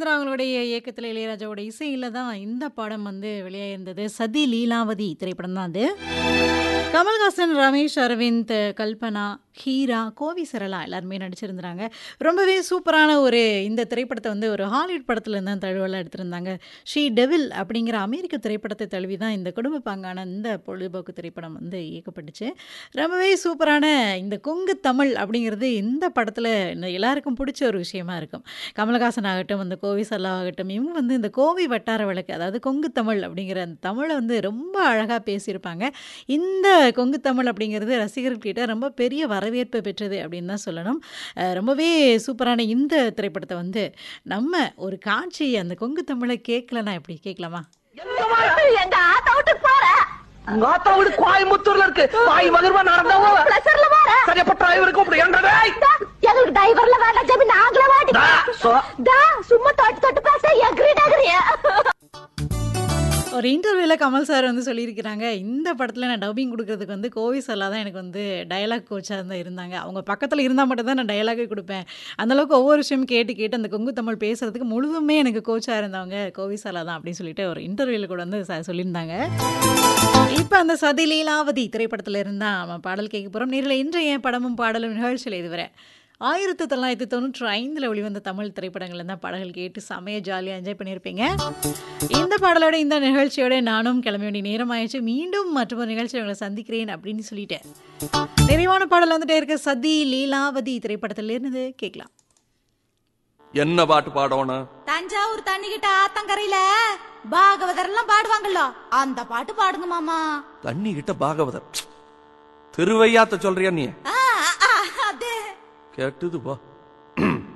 ராஜேந்திரா அவங்களுடைய இயக்கத்துல இளையராஜாவோட இசையில தான் இந்த படம் வந்து வெளியாயிருந்தது. சதி லீலாவதி திரைப்படம் தான் அது. கமல்ஹாசன், ரமேஷ் அரவிந்த், கல்பனா, ஹீரா, கோவி சரளா எல்லாருமே நடிச்சிருந்தாங்க. ரொம்பவே சூப்பரான ஒரு இந்த திரைப்படத்த வந்து ஒரு ஹாலிவுட் படத்துலேருந்து தான் தழுவலா எடுத்திருந்தாங்க. ஷீ டெவில் அப்படிங்கிற அமெரிக்க திரைப்படத்தை தழுவி தான் இந்த குடும்ப பாங்கான இந்த பொழுதுபோக்கு திரைப்படம் வந்து இயக்கப்பட்டுச்சு. ரொம்பவே சூப்பரான இந்த கொங்கு தமிழ் அப்படிங்கிறது இந்த படத்துல எல்லாருக்கும் பிடிச்ச ஒரு விஷயமா இருக்கும். கமலஹாசன் ஆகட்டும், அந்த கோவி சரளா ஆகட்டும், இவங்க வந்து இந்த கோவை வட்டார வழக்கு அதாவது கொங்கு தமிழ் அப்படிங்கிற அந்த தமிழ வந்து ரொம்ப அழகா பேசியிருப்பாங்க. இந்த கொங்கு தமிழ் அப்படிங்கிறது ரசிகர்கள்கிட்ட ரொம்ப பெரிய வரவேற்பு பெற்றது அப்படின்னு தான் சொல்லணும். அ ரொம்பவே சூப்பரான இந்த திரைப்படத்த வந்து நம்ம ஒரு காட்சி அந்த கொங்கு தமிழ கேட்கலன்னா எப்படி? கேட்கலாமா? எங்க ஆத்தா வீட்டுக்கு போறேன் உங்க ஆத்தா வீடு கோயம்புத்தூர்ல இருக்கு வாய் மகிழ்வா நடந்தவங்க பிளஸர்ல போறேன் சரியப்ப டிரைவருக்கு இப்படி என்றதே தா, எங்களுக்கு டிரைவர்ல வேண்டாம் ஜெமி நாங்களே வாடி தா, சோ. தா சும்மா தொட்டு தொட்டு பேச எக்ரி டகரிய ஒரு இன்டர்வியூல கமல் சார் வந்து சொல்லியிருக்கிறாங்க, இந்த படத்துல நான் டப்பிங் குடுக்குறதுக்கு வந்து கோவி சரளா தான் எனக்கு வந்து டயலாக் கோச்சா தான் இருந்தாங்க. அவங்க பக்கத்துல இருந்தா மட்டும் தான் நான் டயலாக்கே குடுப்பேன். அந்த அளவுக்கு ஒவ்வொரு விஷயமும் கேட்டு கேட்டு அந்த கொங்கு தமிழ் பேசுறதுக்கு முழுதுமே எனக்கு கோச்சா இருந்தவங்க கோவி சரளா தான் அப்படின்னு சொல்லிட்டு ஒரு இன்டர்வியூல கூட வந்து ச சொல்லியிருந்தாங்க. இப்ப அந்த சதி லீலாவதி திரைப்படத்துல இருந்து தான் நம்ம பாடல் கேட்க போறோம். நேயர்களே இன்றைய படமும் பாடலும் நிகழ்ச்சியில இதுவரை 1995ல வெளிவந்த தமிழ் திரைப்படங்கள்ல தான் பாடல்கள் கேட்டு செமையா ஜாலியா என்ஜாய் பண்ணியிருப்பீங்க. இந்த பாடலோட இந்த நிகழ்ச்சியோட நானும் கிளம்ப வேண்டிய நேரம் ஆயிடுச்சு. மீண்டும் மற்றொரு நிகழ்ச்சியில உங்களை சந்திக்கிறேன் அப்படின்னு சொல்லிட்டேன். நிறைவான பாடல் வந்துட்டே இருக்க சதி லீலாவதி திரைப்படத்துல இருந்து கேட்கலாம். என்ன பாட்டு பாடணும் தஞ்சாவூர் தண்ணிக்கிட்ட ஆத்தங்கரையில பாகவதர் எல்லாம் பாடுவாங்கல்ல அந்த பாட்டு பாடுங்க மாமா தண்ணி கிட்ட பாகவதர் திருவையாத்த சொல்றியா நீ ஆ, ஆ, அது கேட்டுது பா